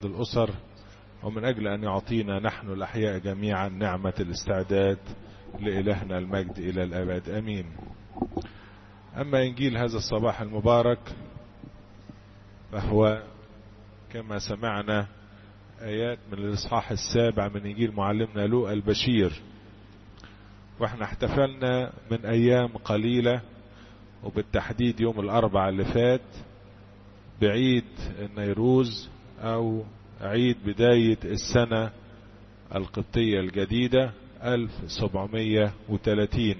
الأسر ومن أجل أن يعطينا نحن الأحياء جميعا نعمة الاستعداد لإلهنا المجد إلى الأبد أمين أما إنجيل هذا الصباح المبارك فهو كما سمعنا آيات من الإصحاح السابع من إنجيل معلمنا لوقا البشير واحنا احتفلنا من أيام قليلة وبالتحديد يوم الأربع اللي فات بعيد النيروز أو عيد بداية السنة القبطية الجديدة 1730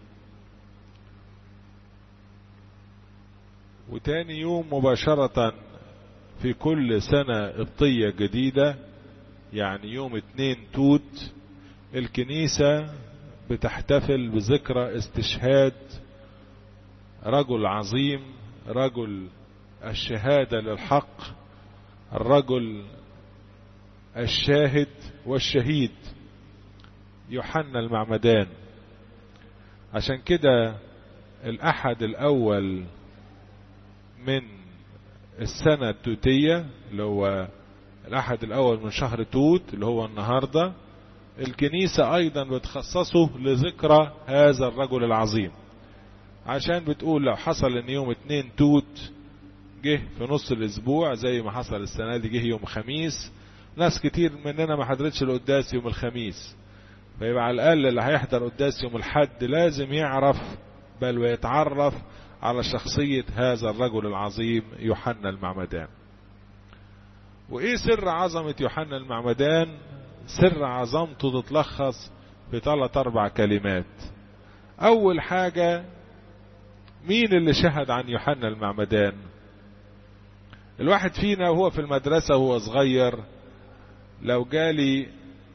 وتاني يوم مباشرة في كل سنة قبطية جديدة يعني يوم اتنين توت الكنيسة بتحتفل بذكرى استشهاد رجل عظيم رجل الشهادة للحق الرجل الشاهد والشهيد يوحنا المعمدان عشان كده الأحد الأول من السنة التوتية اللي هو الأحد الأول من شهر توت اللي هو النهاردة الكنيسة أيضا بتخصصه لذكرى هذا الرجل العظيم عشان بتقول لو حصل ان يوم اتنين توت جه في نص الاسبوع زي ما حصل السنة دي جه يوم خميس ناس كتير مننا ما حضرتش القداس يوم الخميس فيبقى على الاقل اللي هيحضر قداس يوم الحد لازم يعرف بل ويتعرف على شخصية هذا الرجل العظيم يوحنا المعمدان وايه سر عظمة يوحنا المعمدان سر عظمته تتلخص في ثلاث اربع كلمات اول حاجة مين اللي شهد عن يوحنا المعمدان الواحد فينا وهو في المدرسة وهو صغير لو جالي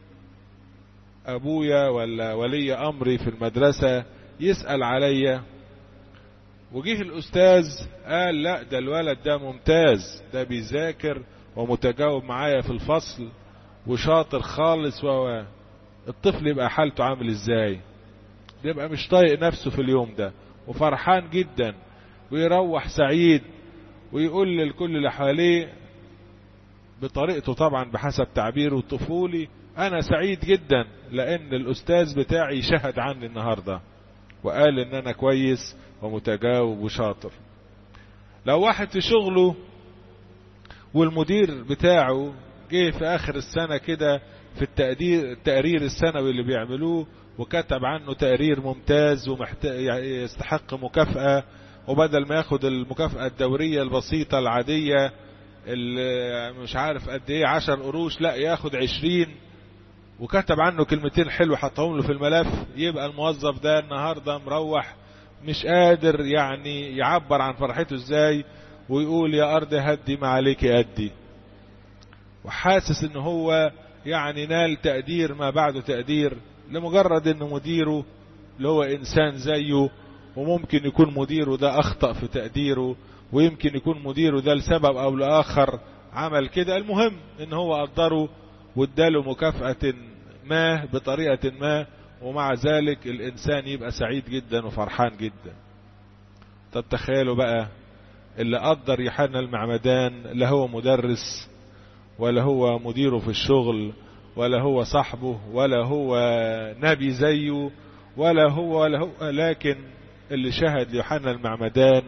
ابويا ولا ولي امري في المدرسة يسأل عليا وجيه الاستاذ قال لا ده الولد ده ممتاز ده بيذاكر ومتجاوب معايا في الفصل وشاطر خالص و الطفل يبقى حالته عامل ازاي بيبقى مش طايق نفسه في اليوم ده وفرحان جدا ويروح سعيد ويقول للكل اللي حواليه بطريقته طبعا بحسب تعبيره الطفولي انا سعيد جدا لان الاستاذ بتاعي شهد عني النهارده وقال ان انا كويس ومتجاوب وشاطر لو واحد في شغله والمدير بتاعه جه في اخر السنه كده في التقدير التقرير السنوي اللي بيعملوه وكتب عنه تقرير ممتاز ويستحق مكافأة وبدل ما ياخد المكافأة الدورية البسيطة العادية اللي مش عارف قد ايه عشر قروش لا ياخد عشرين وكتب عنه كلمتين حلو حطهم له في الملف يبقى الموظف ده النهاردة مروح مش قادر يعني يعبر عن فرحته ازاي ويقول يا ارض هدي ما عليك ادي وحاسس ان هو يعني نال تقدير ما بعده تقدير لمجرد ان مديره اللي هو انسان زيه وممكن يكون مديره ده اخطأ في تقديره ويمكن يكون مديره ده لسبب او لاخر عمل كده المهم ان هو قدره واداله مكافأة ما بطريقة ما ومع ذلك الانسان يبقى سعيد جدا وفرحان جدا طب تخيلوا بقى اللي قدر يوحنا المعمدان لا هو مدرس ولا هو مديره في الشغل ولا هو صاحبه ولا هو نبي زيه ولا هو ولا هو لكن اللي شهد ليوحنا المعمدان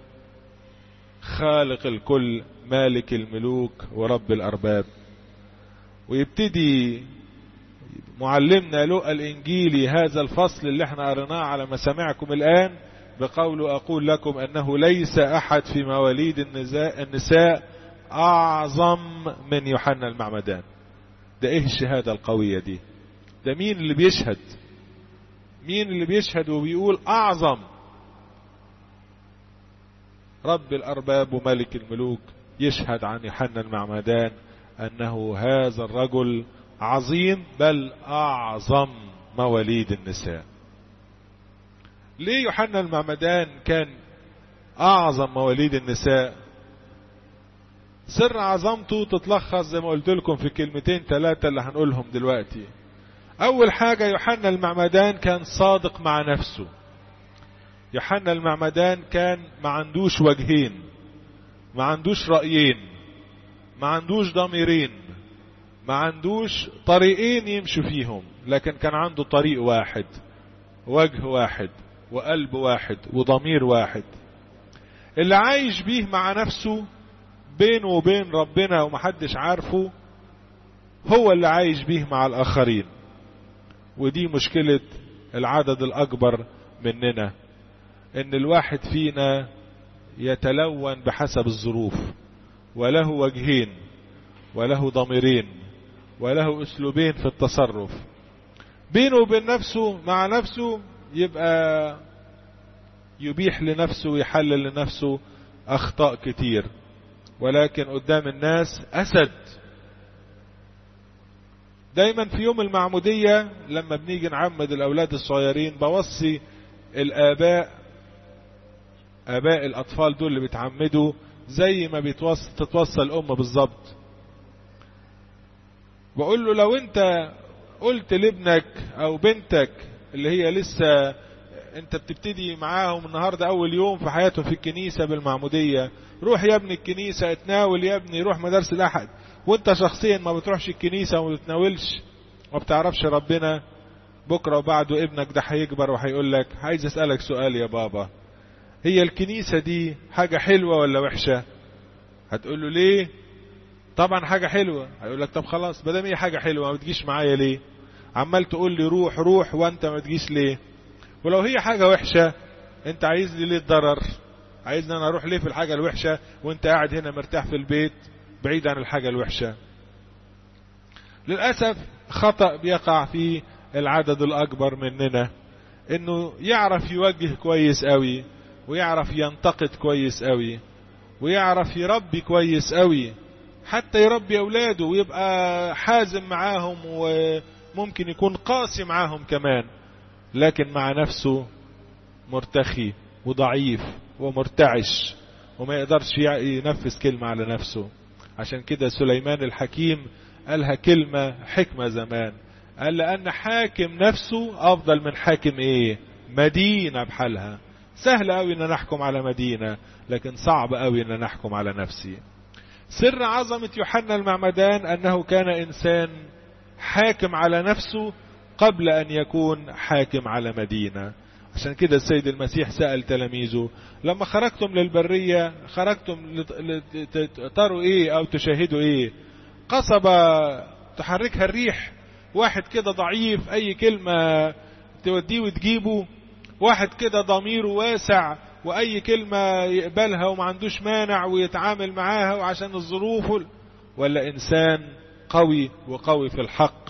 خالق الكل مالك الملوك ورب الأرباب ويبتدي معلمنا لقى الإنجيلي هذا الفصل اللي احنا قريناه على مسامعكم الآن بقوله أقول لكم أنه ليس أحد في مواليد النساء أعظم من يوحنا المعمدان ده ايه الشهادة القوية دي ده مين اللي بيشهد مين اللي بيشهد وبيقول اعظم رب الارباب وملك الملوك يشهد عن يوحنا المعمدان انه هذا الرجل عظيم بل اعظم مواليد النساء ليه يوحنا المعمدان كان اعظم مواليد النساء سر عظمته تتلخص زي ما قلت لكم في كلمتين ثلاثة اللي هنقولهم دلوقتي أول حاجة يوحنا المعمدان كان صادق مع نفسه يوحنا المعمدان كان ما عندوش وجهين ما عندوش رأيين ما عندوش ضميرين ما عندوش طريقين يمشي فيهم لكن كان عنده طريق واحد وجه واحد وقلب واحد وضمير واحد اللي عايش بيه مع نفسه بينه وبين ربنا ومحدش عارفه هو اللي عايش بيه مع الآخرين ودي مشكلة العدد الأكبر مننا إن الواحد فينا يتلون بحسب الظروف وله وجهين وله ضميرين وله أسلوبين في التصرف بينه وبين نفسه مع نفسه يبقى يبيح لنفسه ويحلل لنفسه أخطاء كتير ولكن قدام الناس أسد دايما في يوم المعمودية لما بنيجي نعمد الأولاد الصغيرين بوصي الآباء آباء الأطفال دول اللي بيتعمدوا زي ما بتتوصى الأم بالظبط بقول له لو أنت قلت لابنك أو بنتك اللي هي لسه أنت بتبتدي معاهم النهاردة أول يوم في حياتهم في الكنيسة بالمعمودية روح يا ابني الكنيسة اتناول يا ابني روح مدارس الأحد وانت شخصيا ما بتروحش الكنيسة وما بتناولش وما بتعرفش ربنا بكرة وبعده ابنك ده هيكبر وهيقول لك عايز اسألك سؤال يا بابا هي الكنيسة دي حاجة حلوة ولا وحشة هتقول له ليه طبعا حاجة حلوة هيقول لك طب خلاص بدل هي حاجة حلوة ما بتجيش معايا ليه عمال تقول لي روح روح وانت ما تجيش ليه ولو هي حاجة وحشة انت عايز لي ليه الضرر عايزني انا اروح ليه في الحاجة الوحشة وانت قاعد هنا مرتاح في البيت بعيد عن الحاجة الوحشة للأسف خطأ بيقع في العدد الأكبر مننا انه يعرف يوجه كويس قوي ويعرف ينتقد كويس قوي ويعرف يربي كويس قوي حتى يربي اولاده ويبقى حازم معاهم وممكن يكون قاسي معاهم كمان لكن مع نفسه مرتخي وضعيف ومرتعش وما يقدرش ينفذ كلمة على نفسه عشان كده سليمان الحكيم قالها كلمة حكمة زمان قال لأن حاكم نفسه أفضل من حاكم إيه مدينة بحالها سهل قوي ان نحكم على مدينة لكن صعب قوي ان نحكم على نفسي سر عظمة يوحنا المعمدان انه كان انسان حاكم على نفسه قبل ان يكون حاكم على مدينة عشان كده السيد المسيح سأل تلاميذه لما خرجتم للبرية خرجتم تروا ايه او تشاهدوا ايه قصبة تحركها الريح واحد كده ضعيف اي كلمة توديه وتجيبه واحد كده ضميره واسع واي كلمة يقبلها وما عندوش مانع ويتعامل معاها وعشان الظروف ولا انسان قوي وقوي في الحق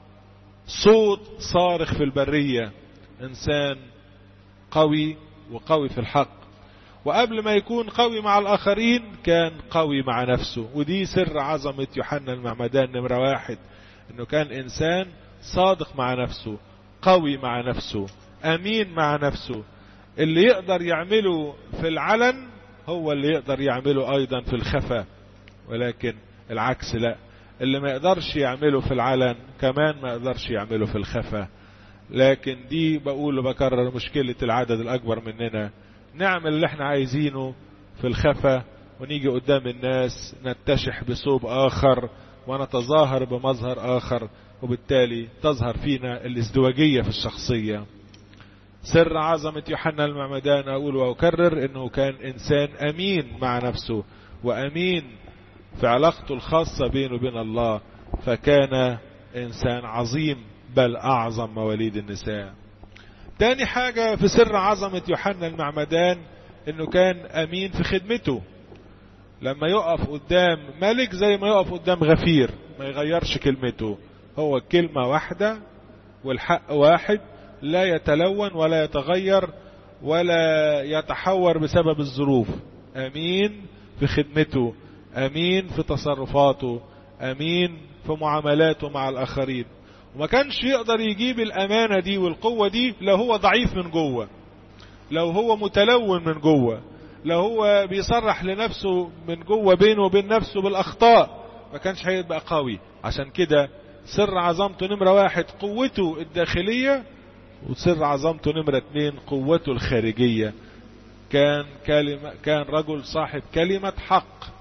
صوت صارخ في البرية انسان قوي وقوي في الحق وقبل ما يكون قوي مع الاخرين كان قوي مع نفسه ودي سر عظمة يوحنا المعمدان نمرة واحد انه كان انسان صادق مع نفسه قوي مع نفسه امين مع نفسه اللي يقدر يعمله في العلن هو اللي يقدر يعمله ايضا في الخفا ولكن العكس لا اللي ما يقدرش يعمله في العلن كمان ما يقدرش يعمله في الخفا لكن دي بقول وبكرر مشكلة العدد الاكبر مننا نعمل اللي احنا عايزينه في الخفا ونيجي قدام الناس نتشح بثوب اخر ونتظاهر بمظهر اخر وبالتالي تظهر فينا الازدواجية في الشخصية سر عظمة يوحنا المعمدان أقول وأكرر أنه كان إنسان أمين مع نفسه وأمين في علاقته الخاصة بينه وبين الله فكان إنسان عظيم بل أعظم مواليد النساء تاني حاجة في سر عظمة يوحنا المعمدان أنه كان أمين في خدمته لما يقف قدام ملك زي ما يقف قدام غفير ما يغيرش كلمته هو كلمة واحدة والحق واحد لا يتلون ولا يتغير ولا يتحور بسبب الظروف امين في خدمته امين في تصرفاته امين في معاملاته مع الاخرين وما كانش يقدر يجيب الامانة دي والقوة دي لو هو ضعيف من جوه لو هو متلون من جوه لو هو بيصرح لنفسه من جوه بينه وبين نفسه بالاخطاء ما كانش هيبقى قوي عشان كده سر عظمته نمرة واحد قوته الداخلية وسر عظمته نمرة اتنين قوته الخارجية كان كلمة كان رجل صاحب كلمة حق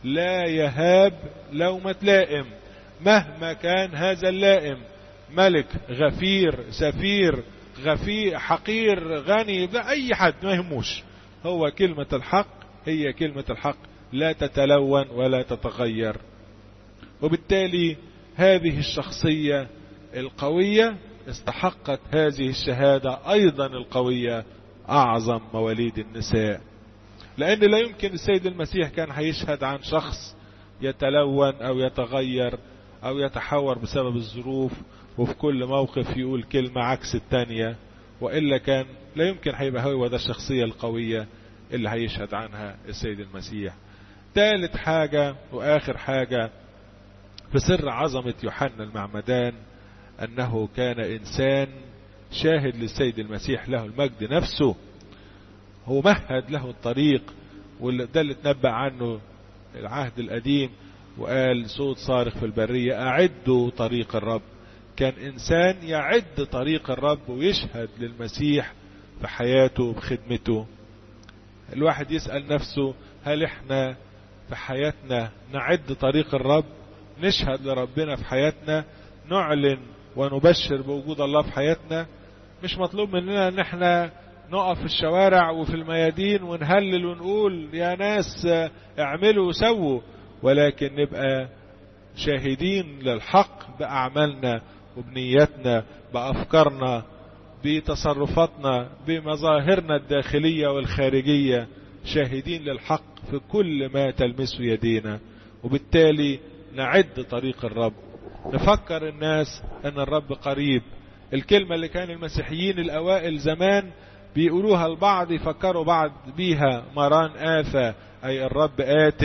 لا يهاب لومة لائم مهما كان هذا اللائم ملك غفير سفير غفير حقير غني ده اي حد ما يهموش هو كلمة الحق هي كلمة الحق لا تتلون ولا تتغير وبالتالي هذه الشخصية القوية استحقت هذه الشهادة ايضا القوية اعظم مواليد النساء لان لا يمكن السيد المسيح كان هيشهد عن شخص يتلون او يتغير او يتحور بسبب الظروف وفي كل موقف يقول كلمة عكس التانية وإلا كان لا يمكن هيبقى هو ده الشخصية القوية اللي هيشهد عنها السيد المسيح ثالث حاجة وآخر حاجة في سر عظمة يوحنا المعمدان أنه كان إنسان شاهد للسيد المسيح له المجد نفسه هو مهد له الطريق وده اللي تنبأ عنه العهد القديم وقال صوت صارخ في البرية أعدوا طريق الرب كان إنسان يعد طريق الرب ويشهد للمسيح في حياته بخدمته الواحد يسأل نفسه هل احنا في حياتنا نعد طريق الرب نشهد لربنا في حياتنا نعلن ونبشر بوجود الله في حياتنا مش مطلوب مننا ان احنا نقف في الشوارع وفي الميادين ونهلل ونقول يا ناس اعملوا وسووا ولكن نبقى شاهدين للحق بأعمالنا وبنيتنا بأفكارنا بتصرفاتنا بمظاهرنا الداخلية والخارجية شاهدين للحق في كل ما تلمسه يدينا وبالتالي نعد طريق الرب نفكر الناس ان الرب قريب الكلمة اللي كان المسيحيين الاوائل زمان بيقولوها البعض يفكروا بعض بيها مران آفة اي الرب آت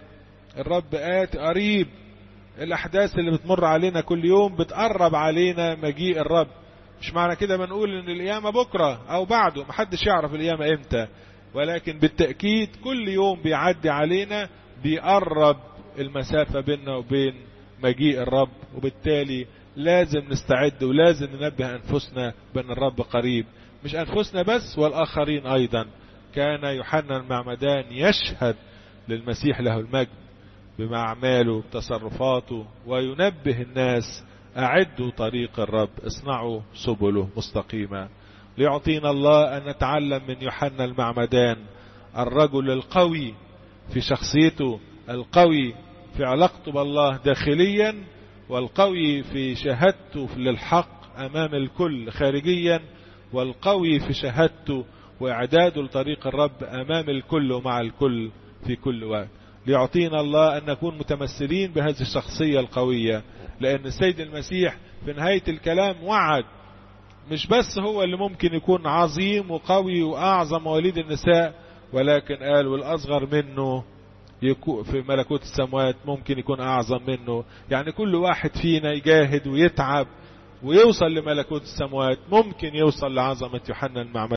الرب آت قريب الاحداث اللي بتمر علينا كل يوم بتقرب علينا مجيء الرب مش معنى كده بنقول ان القيامة بكرة او بعده محدش يعرف القيامة امتى ولكن بالتأكيد كل يوم بيعدي علينا بيقرب المسافة بيننا وبين مجيء الرب وبالتالي لازم نستعد ولازم ننبه انفسنا بان الرب قريب مش انفسنا بس والاخرين ايضا كان يوحنا المعمدان يشهد للمسيح له المجد بأعماله بتصرفاته وينبه الناس أعدوا طريق الرب اصنعوا سبله مستقيمة ليعطينا الله أن نتعلم من يوحنا المعمدان الرجل القوي في شخصيته القوي في علاقته بالله داخليا والقوي في شهادته للحق أمام الكل خارجيا والقوي في شهادته وإعداده لطريق الرب أمام الكل ومع الكل في كل وقت ليعطينا الله أن نكون متمثلين بهذه الشخصية القوية لأن السيد المسيح في نهاية الكلام وعد مش بس هو اللي ممكن يكون عظيم وقوي وأعظم مواليد النساء ولكن قال والأصغر منه في ملكوت السماوات ممكن يكون أعظم منه يعني كل واحد فينا يجاهد ويتعب ويوصل لملكوت السماوات ممكن يوصل لعظمة يوحنا المعمد